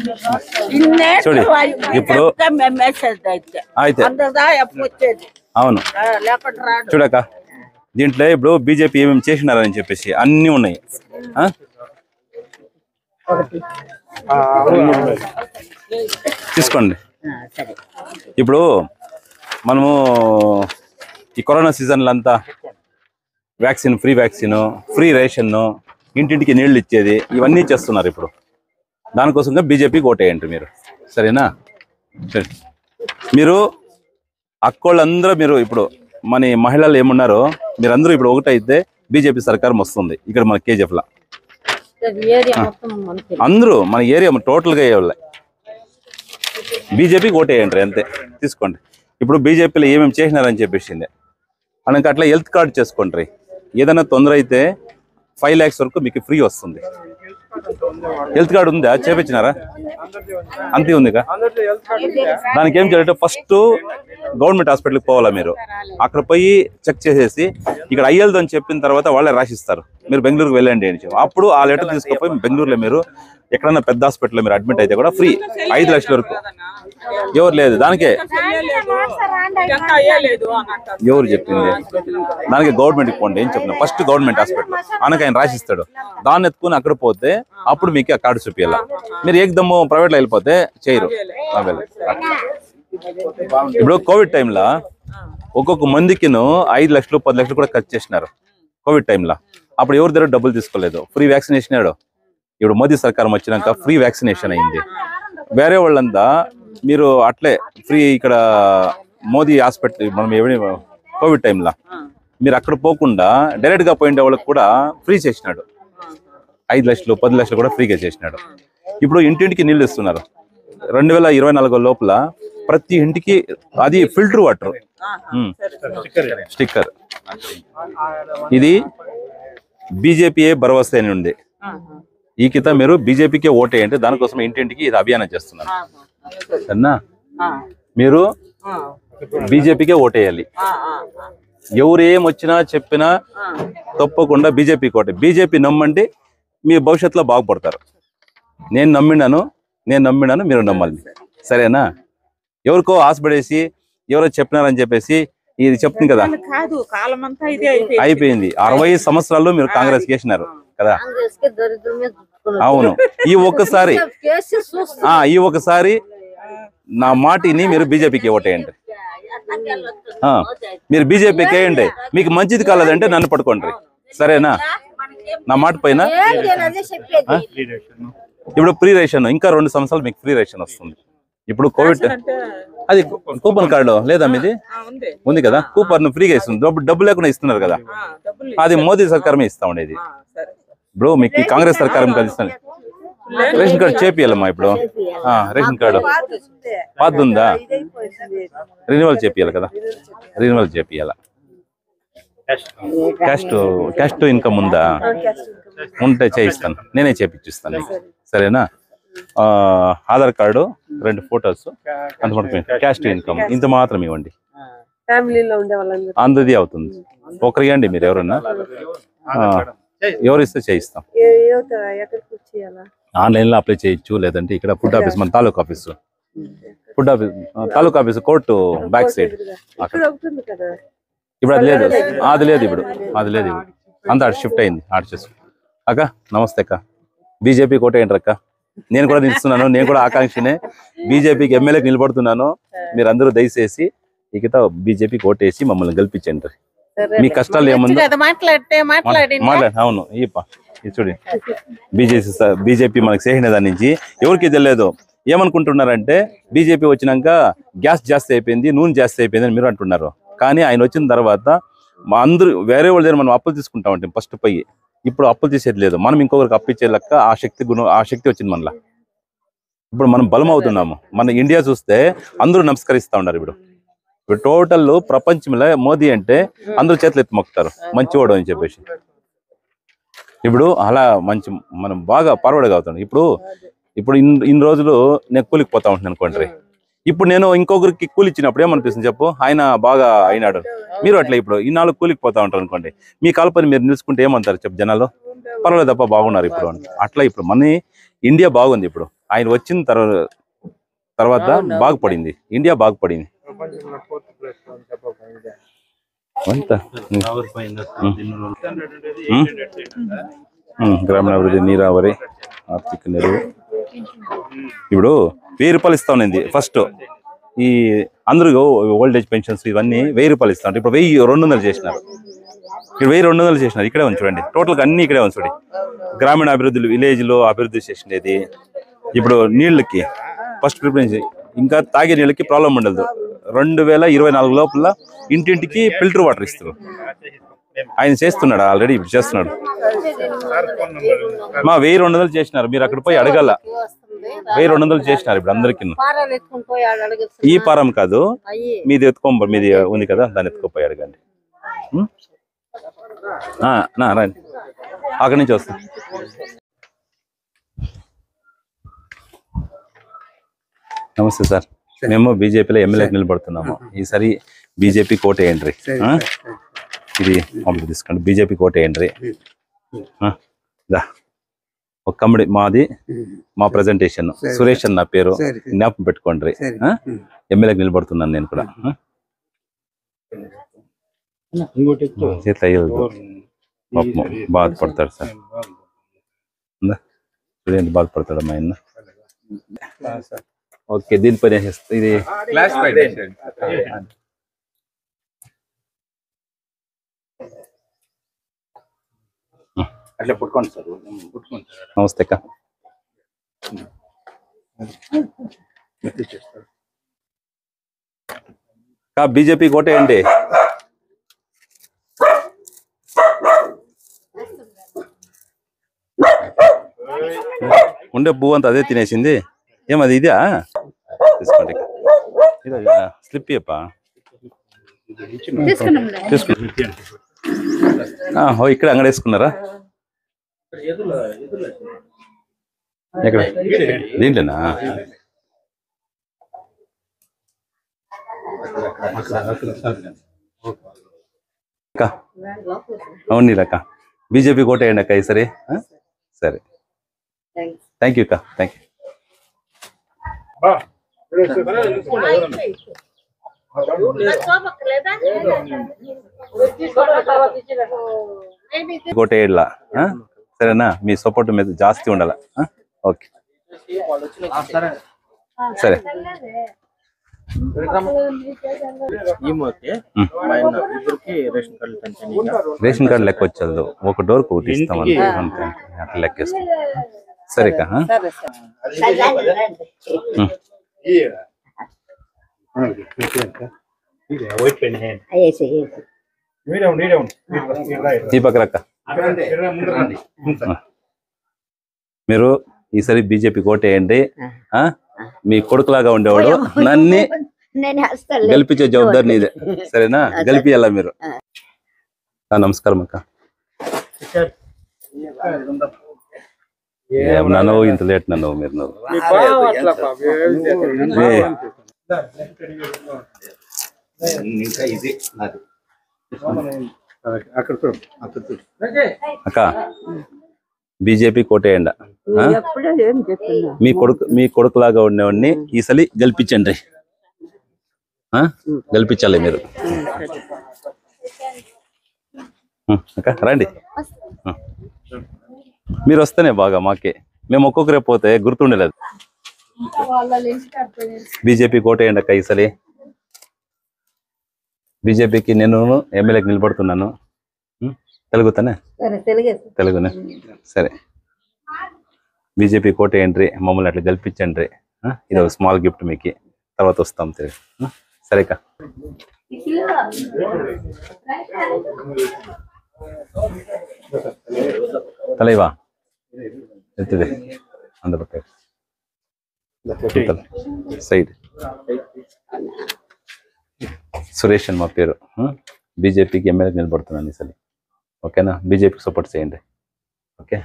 చూడు, ఇప్పుడు- మెసేజ్ అయితే అయితే అందదా ఎప్పుడు వచ్చేది అవును ఆ, లేకుండా రాడు చూడక దీంట్లో ఇప్పుడు బీజేపీ ఏమేమి చేసినారని చెప్పేసి అన్ని ఉన్నాయి ఆ? తీసుకోండి ఇప్పుడు మనము ఈ కరోనా సీజన్లో అంతా vaccine free vaccine free ration ఇంటింటికి నీళ్లు ఇచ్చేది ఇవన్నీ చేస్తున్నారు ఇప్పుడు దానికోసంగా బీజేపీకి ఓటేయండి మీరు సరేనా సరే మీరు అక్కోళ్ళందరూ మీరు ఇప్పుడు మన ఈ మహిళలు ఏమున్నారో మీరందరూ ఇప్పుడు ఒకటైతే బీజేపీ సర్కారం వస్తుంది ఇక్కడ మన కేజీఎఫ్ లా ఏరియా మొత్తం మనకి అందరూ మన ఏరియా టోటల్గా అయ్యేవాళ్ళే బీజేపీకి ఓటేయండి అంతే తీసుకోండి ఇప్పుడు బీజేపీలో ఏమేమి చేసినారని చెప్పేసింది అనక అట్లా హెల్త్ కార్డ్ చేసుకోండి ఏదైనా తొందర అయితే ఫైవ్ ల్యాక్స్ వరకు మీకు ఫ్రీ వస్తుంది హెల్త్ కార్డు ఉందా చేపించినారా అంతే ఉందిగా దానికి ఏం చేయాలంటే ఫస్ట్ గవర్నమెంట్ హాస్పిటల్కి పోవాలా మీరు అక్కడ పోయి చెక్ చేసేసి ఇక్కడ అయ్యలదు అని చెప్పిన తర్వాత వాళ్ళే రాసిస్తారు మీరు బెంగళూరుకి వెళ్ళండి అని చెప్పి అప్పుడు ఆ లెటర్ తీసుకుపోయి బెంగళూరులో మీరు ఎక్కడన్నా పెద్ద హాస్పిటల్లో మీరు అడ్మిట్ అయితే కూడా ఫ్రీ ఐదు లక్షల వరకు ఎవరు లేదు దానికే ఎవరు చెప్పింది దానికి గవర్నమెంట్కి పోండి ఏం చెప్పిన ఫస్ట్ గవర్నమెంట్ హాస్పిటల్ అనక ఆయన రాసిస్తాడు దాన్ని ఎత్తుకుని అక్కడ పోతే అప్పుడు మీకు ఆ కార్డు చూపించాల మీరు ఏకదమ్ము ప్రైవేట్లో వెళ్ళిపోతే చేయరు ఆ వెళ్ళ. ఇప్పుడు కోవిడ్ టైంలో ఒక్కొక్క మందికిను ఐదు లక్షలు పది లక్షలు కూడా ఖర్చు చేసినారు కోవిడ్ టైంలో అప్పుడు ఎవరి దగ్గర డబ్బులు తీసుకోలేదు ఫ్రీ వ్యాక్సినేషన్ అయ్యాడు ఇప్పుడు మోదీ సర్కారం వచ్చినాక ఫ్రీ వ్యాక్సినేషన్ అయింది వేరే వాళ్ళంతా మీరు అట్లే ఫ్రీ ఇక్కడ మోదీ హాస్పిటల్ మనం ఎవరి కోవిడ్ టైంలో మీరు అక్కడ పోకుండా డైరెక్ట్ గా పోయిండే వాళ్ళకి కూడా ఫ్రీ చేసినాడు ఐదు లక్షలు పది లక్షలు కూడా ఫ్రీగా చేసినాడు ఇప్పుడు ఇంటింటికి నీళ్ళు ఇస్తున్నారు రెండు వేల ఇరవై నాలుగు లోపల ప్రతి ఇంటికి అది ఫిల్టర్ వాటర్ స్టిక్కర్ ఇది బీజేపీయే భరోసా అని ఉంది ఈ కింద మీరు బీజేపీకే ఓటేయండి దానికోసం ఇంటింటికి ఇది అభియానం చేస్తున్నారు సరేనా మీరు బీజేపీకే ఓటేయాలి ఎవరు ఏం వచ్చినా చెప్పినా తప్పకుండా బీజేపీకి ఓటే బీజేపీ నమ్మండి మీ భవిష్యత్తులో బాగుపడతారు నేను నమ్మినాను నేను నమ్మినాను మీరు నమ్మాలి సరేనా ఎవరికో ఆశపడేసి ఎవరో చెప్పినారని చెప్పేసి ఇది చెప్తుంది కదా కాదు కాలం అంతా ఇదే అయిపోయింది అయిపోయింది అరవై సంవత్సరాల్లో మీరు కాంగ్రెస్ చేసినారు కదా కాంగ్రెస్కి దరిద్రమే చుట్టుకున్నది. అవును ఈ ఒక్కసారి కేసు చూస్తూ ఆ ఈ ఒకసారి నా మాటిని మీరు బీజేపీకి ఓటేయండి ఆ, మీరు బీజేపీకి వేయండి మీకు మంచిది కాలేదంటే నన్ను పట్టుకోండి సరేనా నా మాట పైన ఏంటి అని అదే చెప్పేది ఇప్పుడు ఫ్రీ రేషన్ ఇంకా రెండు సంవత్సరాలు మీకు ఫ్రీ రేషన్ వస్తుంది ఇప్పుడు కోవిడ్ అంటే అది కూపన్ కార్డు లేదా మీది ఆ, ఉంది ఉంది కదా కూపన్ ఫ్రీగా ఇస్తుంది డబ్బు డబ్బు లేకుండా ఇస్తున్నారు కదా ఆ, డబ్బులు అది మోదీ సర్కారమే ఇస్తా ఉండేది ఆ, సరే ఇప్పుడు మీకు ఈ కాంగ్రెస్ సర్కారం కలిస్తాను రేషన్ కార్డు చేపియాలమ్మా ఇప్పుడు ఆ, రేషన్ కార్డు పాత ఉందా రెన్యువల్ చేపియాలి కదా రెన్యువల్ చేపియాల క్యాస్ట్ క్యాస్ట్ ఇన్కమ్ ఉందా ఉంటే చేయిస్తాను నేనే చేపించిస్తాను నీకు. సరేనా ఆ, ఆధార్ కార్డు రెండు ఫొటోస్ అంత మటుకు క్యాస్ట్ ఇన్కమ్ ఇంత మాత్రం ఇవ్వండి ఫ్యామిలీలో ఉండే వాళ్ళందరూ అందది అవుతుంది ఒకరు ఇవ్వండి మీరు ఎవరన్నా ఆ, ఎవరు ఇస్తే చేయిస్తాం ఏ- యువత ఎక్కడికి వచ్చేయాలా ఆన్లైన్ లో అప్లై చేయొచ్చు లేదంటే ఇక్కడ ఫుడ్ ఆఫీస్ మన తాలూకా ఆఫీస్ ఫుడ్ ఆఫీస్ ఆ, taluka office court back side ఇక్కడ ఒకటి ఉంది కదా ఇప్పుడు అది లేదు అది లేదు ఇప్పుడు అది లేదు ఇప్పుడు అంతా అటు షిఫ్ట్ అయింది ఆడ చేసు అక్క నమస్తే అక్క బీజేపీ కోటేయండి అక్క నేను కూడా నిలుస్తున్నాను నేను కూడా ఆకాంక్షనే బీజేపీకి ఎమ్మెల్యేకి నిలబడుతున్నాను మీరందరూ దయచేసి ఇక బీజేపీకి ఓటేసి మమ్మల్ని గెలిపించండి మీ కష్టాలు ఏముందో కదా మాట్లాడితే మాట్లాడి మాట్లాడు అవును ఈప ఇది చూడి బీజేపీ బీజేపీ మనకు చేసిన దాని నుంచి ఎవరికి తెలియదు ఏమనుకుంటున్నారంటే బీజేపీ వచ్చినాక గ్యాస్ జాస్తి అయిపోయింది నూనె జాస్తి అయిపోయింది అని మీరు అంటున్నారు కానీ ఆయన వచ్చిన తర్వాత మా అందరూ వేరే వాళ్ళ దగ్గర మనం అప్పులు తీసుకుంటా ఉంటాం ఫస్ట్ పోయి ఇప్పుడు అప్పులు తీసేది లేదు మనం ఇంకొకరికి అప్పు ఇచ్చే లెక్క ఆ శక్తి గుణం ఆ శక్తి వచ్చింది మనలో ఇప్పుడు మనం బలం అవుతున్నాము మన ఇండియా చూస్తే అందరూ నమస్కరిస్తా ఉన్నారు ఇప్పుడు ఇప్పుడు టోటల్ ప్రపంచంలో మోదీ అంటే అందరూ చేతులు ఎత్తి మొక్కుతారు మంచివాడు అని చెప్పేసి ఇప్పుడు అలా మంచి మనం బాగా ఫార్వర్డ్గా అవుతాం ఇప్పుడు ఇప్పుడు ఇన్ని ఇన్ని రోజులు నేను కూలికి పోతా ఉంటాను అనుకోండి ఇప్పుడు నేను ఇంకొకరికి కూలి ఇచ్చినప్పుడు ఏమనిపిస్తుంది చెప్పు ఆయన బాగా అయినాడు మీరు అట్లా ఇప్పుడు ఇన్నాళ్ళు కూలికి పోతా ఉంటారు అనుకోండి మీ కాలపని మీరు నిలుచుకుంటే ఏమంటారు చెప్పు జనాలు పర్వాలేదు తప్ప బాగున్నారు ఇప్పుడు అని అట్లా ఇప్పుడు మన ఇండియా బాగుంది ఇప్పుడు ఆయన వచ్చిన తర్వాత తర్వాత బాగుపడింది ఇండియా బాగుపడింది అంత గ్రామీణాభివృద్ధి నీరావరి ఆర్థిక నెరవు ఇప్పుడు వెయ్యి రూపాయలు ఇస్తా ఉన్నది ఫస్ట్ ఈ అందరూ ఓల్డ్ ఏజ్ పెన్షన్స్ ఇవన్నీ వెయ్యి రూపాయలు ఇస్తా ఉంటారు ఇప్పుడు వెయ్యి రెండు వందలు చేసినారు ఇక్కడ వెయ్యి రెండు వందలు చేసినారు ఇక్కడే ఉంది చూడండి టోటల్గా అన్ని ఇక్కడే ఉంది చూడండి గ్రామీణ అభివృద్ధి విలేజ్ లో అభివృద్ధి చేసినది ఇప్పుడు నీళ్ళకి ఫస్ట్ ప్రిఫరెన్స్ ఇంకా తాగే నీళ్ళకి ప్రాబ్లం ఉండదు రెండు వేల ఇరవై నాలుగు లోపల ఇంటింటికి ఫిల్టర్ వాటర్ ఇస్తారు ఆయన చేస్తున్నాడు ఆల్రెడీ ఇప్పుడు చేస్తున్నాడు మా వెయ్యి రెండు వందలు చేసినారు మీరు అక్కడ పోయి అడగాల వెయ్యి రెండు వందలు చేసినారు ఇప్పుడు అందరికి పారాలు ఎత్తుకుని పోయి ఆడ అడగచ్చు ఈ పారం కాదు అయ్యి మీది ఎత్తుకోండి మీది ఉంది కదా దాన్ని ఎత్తుకోపోయి అడగండి ఉం? ఆ, నా రండి అక్కడి నుంచి వస్తాం నమస్తే సార్ మేము బీజేపీలో ఎమ్మెల్యేకి నిలబడుతున్నాము ఈసారి బీజేపీ కోట ఏంట్రీ ఇది మామూలు తీసుకోండి బీజేపీ కోట ఏంట్రీ దా ఒక కమిటీ మాది మా ప్రజెంటేషన్ సురేష్ అన్న పేరు జ్ఞాపకం పెట్టుకోండి ఆ? ఎమ్మెల్యేకి నిలబడుతున్నాను నేను కూడా ఆ? చేతులు అయ్యదు పాపం బాధపడతాడు సార్ ఉందా? చూడు ఎంత బాధపడతాడు మా ఆయన ఓకే దీనిపైన వేసేస్తా. ఇది క్లాస్ అట్లా పుట్టుకోండి సార్ పుట్టుకోండి సార్ నమస్తే అక్క అక్క బీజేపీ కోటేయండి ఉండే పువ్వు అంతా అదే తినేసింది ఏమది ఇదా తీసుకోండి అక్క. ఇదా, ఇదా, స్లిప్ ఇయ్యప్పా తీసుకో ఆ, ఓ ఇక్కడ అంగడి వేసుకున్నారా ఎక్కడ దీంట్లోనా అక్క అవును అక్క బీజేపీ కోటేయండి అక్క ఈసారి ఆ? సరే థ్యాంక్ యూ అక్క థ్యాంక్ యూ కోటేయడ్ల సరేనా మీ సపోర్ట్ మీద జాస్తి ఉండాల ఆ? ఓకే సరే ఈమోకి ఉమ్. ఆయన ఇద్దరికి రేషన్ కార్డులు పెంచండి ఇంకా. రేషన్ కార్డు లెక్క వచ్చేది ఒక డోర్ ఒకటి ఇస్తాం అంతే ఇంటికి. అంతే అంతే. అట్లా లెక్కేసుకో సరే అక్క ఆ? ఉమ్. ఈ పక్కన అక్క మీరు ఈసారి బీజేపీ కోటేయండి ఆ? మీ కొడుకులాగా ఉండేవాడు నన్ను నేను వేస్తాను గెలిపించే జవాబారి నీదే సరేనా గెలిపియాల మీరు ఆ, నమస్కారం అక్క ఏం నన్ను ఇంత లేట్ నన్ను మీరు నవ్వు ఏ, ఇంకా ఇది నాది అక్క బీజేపీ కోటేయండి ఆ? ఎప్పుడో ఏం చెప్తున్నా మీ కొడుకు మీ కొడుకులాగా ఉండేవాడిని ఈసలి గెలిపించండి ఆ? గెలిపించాలి మీరు ఉం, అక్క రండి ఉం. మీరు వస్తేనే బాగా మాకే మేము ఒక్కొక్కరే పోతే గుర్తుండలేదు బీజేపీ కోటేయండి అక్క ఈసలి బీజేపీకి నేను ఎమ్మెల్యేకి నిలబడుతున్నాను ఉం? తెలుగుతానే సరే తెలుగే తెలుగునే సరే బీజేపీ కోట ఎంట్రీ మమ్మల్ని అట్లా గెలిపించండి ఆ? ఇది ఒక స్మాల్ గిఫ్ట్ మీకు తర్వాత వస్తాం తిరిగి ఆ? సరేక தலைவா எடுத்தது அந்த பக்கம் సైడ్ సురేష్ అని మా పేరు బీజేపీకి ఎమ్మెల్యేకి నిలబడుతున్నాను ఈసారి ఓకేనా బీజేపీకి సపోర్ట్ చేయండి ఓకే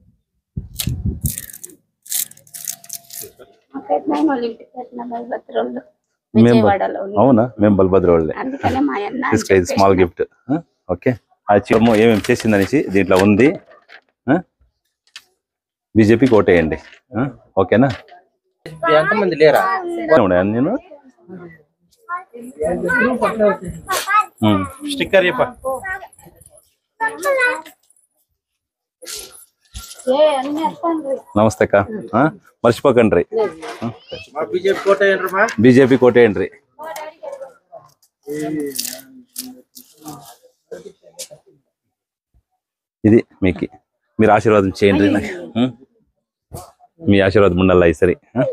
పెద్దనాయన వాళ్ళ ఇంటికి పెట్టిన బలభద్రులు మేము విజయవాడలో ఉంది. అవునా మేము బలభద్ర వాళ్ళే అందుకనే మా అన్న అని తీసుకో ఇది స్మాల్ గిఫ్ట్ ఓకే ఆ చివము ఏమేమి చేసిందనేసి దీంట్లో ఉంది బీజేపీకి ఓటేయండి ఆ? ఓకేనా బీజేపీ ఎంతమంది లేరా ఉన్నాయా నేను ఉమ్. స్టిక్కర్ చెప్ప నమస్తే అక్క ఆ? మర్చిపోకండి మా బీజేపీ కోట ఏంటమ్మా బీజేపీ కోటేయండి ఇది మీకు మీరు ఆశీర్వాదం చేయండి నాకు ఉం? మీ ఆశీర్వాదం ఉండాలా ఈ సరి ఆ?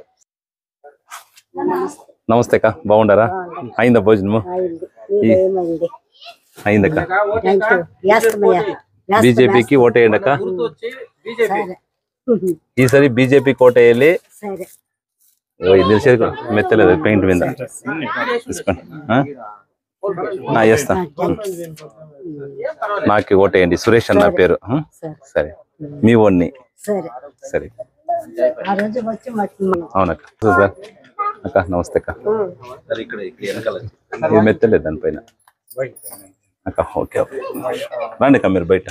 నమస్తే అక్క బాగుండారా అయిందా భోజనము ఈ- అయిందక్క బీజేపీకి ఓటేయండి అక్క గుర్తు వచ్చి బీజేపీ ఈసారి బీజేపీ కోటేయాలి సరే ఓ, ఇది తెలిసేది కూడా మెత్తలేదు పెయింట్ మీద తీసుకోండి ఆ? ఆ, చేస్తా నాకు ఓటేయండి సురేష్ అన్న పేరు ఆ? సరే సరే మీ ఓన్ని సరే సరే ఆ రోజు వచ్చి మాకు అవునక్క సార్ అక్క నమస్తే అక్క సరే ఇక్కడ ఇక్కడ వెనకాల ఇది మెత్తలేదు దానిపైన అక్క ఓకే ఓకే రండి అక్క మీరు బయట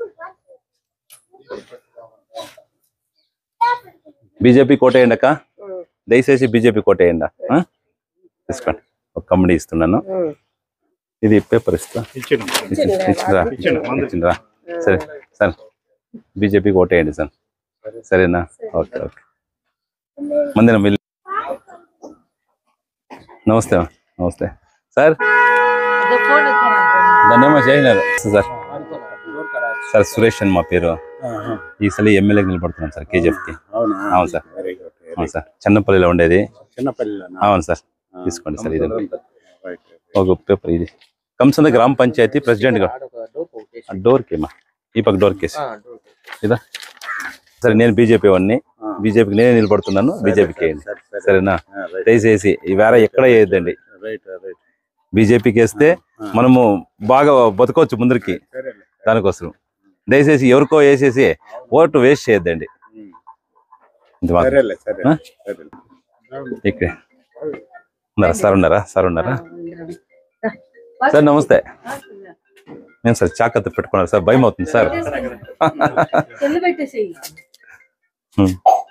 బీజేపీ కోటేయండి అక్క దయచేసి బీజేపీ కోటేయండి ఆ? తీసుకోండి ఒక కమ్మడి ఇస్తున్నాను ఇది పేపర్ ఇస్తా ఇచ్చి- ఇచ్చిరా ఇచ్చిండ్రా సరే సార్ బీజేపీకి ఓటేయండి సార్ సరేనా ఓకే ఓకే మందిరం వెళ్ళి నమస్తే నమస్తే సార్ దాన్ని ఏమో చేసినారు సార్ సార్ సురేష్ అని మా పేరు ఈసారి ఎమ్మెల్యేకి నిలబడుతున్నాం సార్ కేజీఎఫ్ కి అవునా అవును సార్ వెరీ గుడ్ అవును సార్ చిన్నపల్లిలో ఉండేది చిన్నపల్లిలోనా అవును సార్ తీసుకోండి సార్ ఇది ఒక పేపర్ ఇది కంసంద గ్రామ పంచాయతీ ప్రెసిడెంట్ గా డోర్ కేమా ఈ పక్క డోర్ కేసు ఇదా సరే నేను బీజేపీ వాడిని బీజేపీకి నేనే నిలబడుతున్నాను బీజేపీకి వేయండి సరేనా దయచేసి ఈ వేర ఎక్కడ వేయద్దండి రైట్ రైట్ బీజేపీకి వేస్తే మనము బాగా బతకవచ్చు ముందరికి దానికోసం దయచేసి ఎవరికో వేసేసి ఓటు వేస్ట్ చేయొద్దండి ఇది మాత్రం. సరేలే సరే ఆ? సరే ఇక్కడ ఉన్నారా సార్ ఉన్నారా సార్ ఉన్నారా సార్ నమస్తే నేను సార్ చాకత్త పెట్టుకున్నారు సార్ భయం అవుతుంది సార్ చెల్లి పెట్టేసి హ్మ్.